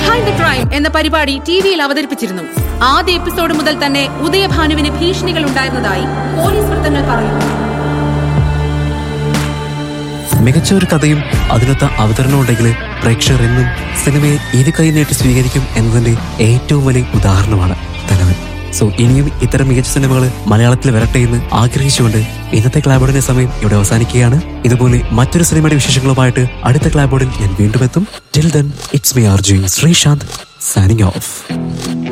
behind the crime എന്ന പരിപാടി ടിവിയിൽ അവതരിപ്പിച്ചിരുന്നു ആദ്യ എപ്പിസോഡ് മുതൽ തന്നെ ഉദയഭാനുവിന് ഭീഷണികൾ ഉണ്ടായിരുന്നതായി പോലീസ് വൃത്തങ്ങൾ പറയുന്നു മികച്ച ഒരു കഥയും അതിനൊത്ത അവതരണം ഉണ്ടെങ്കിൽ പ്രേക്ഷകർ എന്നും സിനിമയെ ഇരു കൈ നീട്ടി സ്വീകരിക്കും എന്നതിന്റെ ഏറ്റവും വലിയ ഉദാഹരണമാണ് തലവൻ സോ ഇനിയും ഇത്തരം മികച്ച സിനിമകൾ മലയാളത്തിൽ വരട്ടെ എന്ന് ആഗ്രഹിച്ചുകൊണ്ട് ഇന്നത്തെ ക്ലാബോർഡിന്റെ സമയം ഇവിടെ അവസാനിക്കുകയാണ് ഇതുപോലെ മറ്റൊരു സിനിമയുടെ വിശേഷങ്ങളുമായിട്ട് അടുത്ത ക്ലാബോർഡിൽ ഞാൻ വീണ്ടും എത്തും till then it's me R G Sreesanth signing of